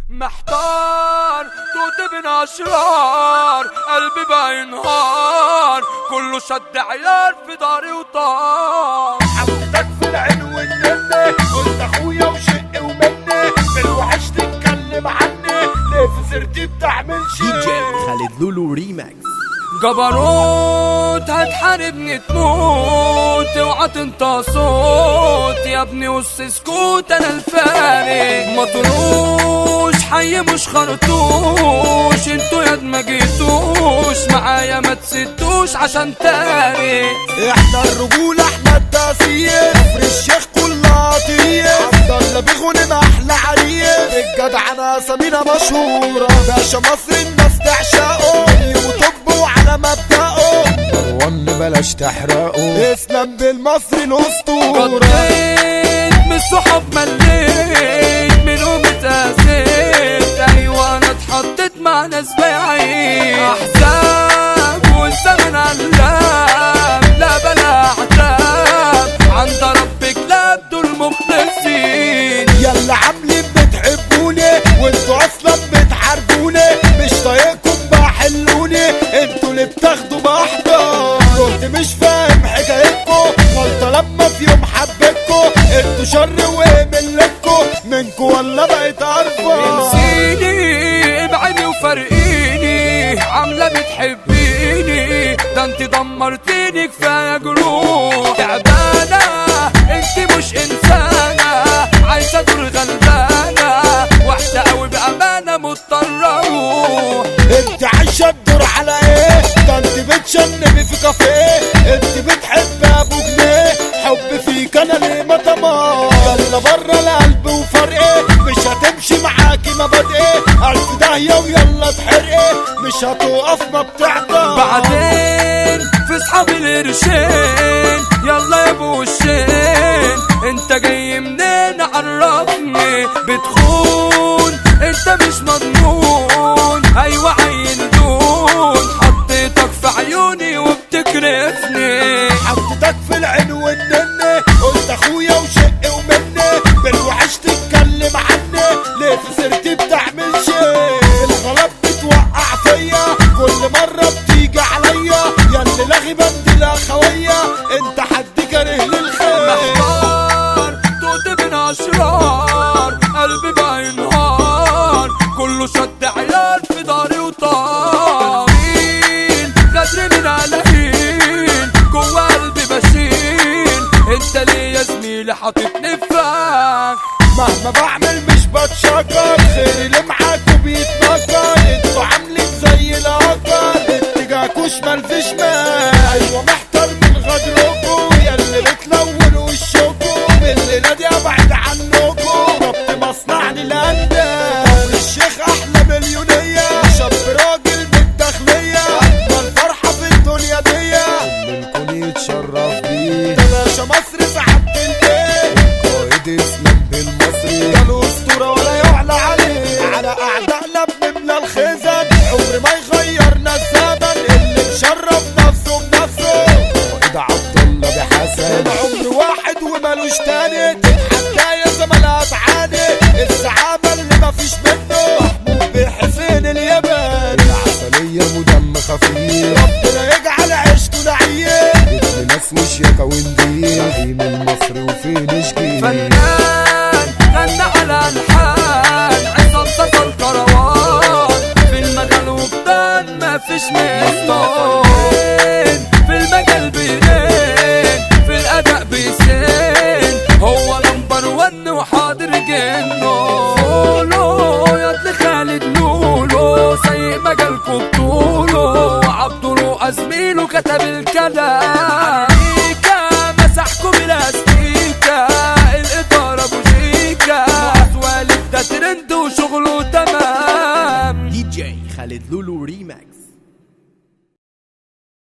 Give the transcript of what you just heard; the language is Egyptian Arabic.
محتار توت بين اشرار قلبي بقى ينهار كله شد عيال في داري وطار حطيتك في العين والنني قلت اخويا وشقي ومني بالوحش تتكلم عني ليه في سيرتي بتعمل دي جي شي خالد لولو ريماكس جبروت هتحاربني تموت اوعى تنطى صوت يا ابني وسط سكوت انا الفارق ما طلوش حي مش خرطوش انتوا ياد ما جيتوش معايا ما تسدوش عشان تارك احنا الرجولة احنا التأثير كفر الشيخ كلها عطية عبد الله بيغني احلى عريس الجدع انا اسامينا مشهورة باشا مصر الناس تعشقه وطب وعلى مبدأه مروان بلاش تحرقه اسلام بالمصري الاسطورة قضيت من الصحاب مليت منهم اتأذيت ايوه انا اتحطيت مع ناس بايعين احزاب والزمن علام لا بلا عتاب عند ربك لا دول مخلصين يلا عاملين بتحبوني وانتوا اصلا بتحاربوني مش طايقكم بحلوني انتوا اللي بتاخدوا بحضر كنت مش فاهم حكايتكم غلطة لما في يوم حبيتكم انتوا شر وملكوا منكوا ولا بقيت عارفة انسيني ابعدي وفرقيني عاملة بتحبيني ده انت دمرتيني كفاية جروح تعبانة انت مش انسانة عايشة دور غلبانة واحدة قوي بأمانة مضطرة اروح انت عايشة الدور على ايه ده انت بتشنبي في كافيه انت بتحب ابو جنيه حب فيك انا ليه ما تمام يلا بره القلب وفرقي مش هتمشي معاكي مبادئي الف داهية ويلا تحرقي مش هتقف ما بتعطى بعدين في صحاب القرشين يلا يا ابو وشين انت جاي منين عرفني بتخون انت مش مضمون ايوه عين دون حطيتك في عيوني وبتكرفني حطيتك في العين والنني قلت اخويا وشقي ومني بالوحش تتكلم عني ليه في سيرتي بتعمل شيء الغلط بتوقع فيا كل مرة بتيجي عليا ياللي لاغي بند الاخوية انت حد كاره للخير محتار توت بين اشرار قلبي بقى ينهار كله شد عيال في داري وطار مين غدر من قلقين جوا قلبي بشيل انت ليه يا زميلي حاططني في فخ مهما بعمل مش بتشكر خيري اللي معاكوا بيتنكر انتوا عاملين زي الاكبر اتجاهكوا شمال في شمال ايوه محتار من غدركوا ياللي بتلونوا وشكوا بالليلة دي ابعد عنكوا ربط مصنع للاندال الشيخ احلى مليونية شاب راجل من الداخلية اجمل فرحة في الدنيا دي منكم يتشرف بيه ده باشا مصر سعد البيت قائد اسلام بالمصري ده له اسطوره ولا يعلى عليه على اعدائنا بنملى الخزن عمر ما يغيرنا الزمن اللي مشرف نفسه بنفسه قائد عبد الله بحسن العمر واحد ومالوش تاني تتحدى يا زملاء تعاني الزعامه اللي مفيش منه محمود بحسين الياباني العسليه ودم خفيف ربنا يجعل عيشته نعيم ابن ناس وشياكه ونديل نعيم المصري وفين شجيل فنان غنى على الحال عصام صفى الكروان في المجال وبدان ما فيش منه في المجال بيرين في الاداء بيسين هو نمبر ون وحاضر جنه قولوا يا ابن خالد لولو سيء مجالكوا بطوله عبد الله زميله كتب الكلام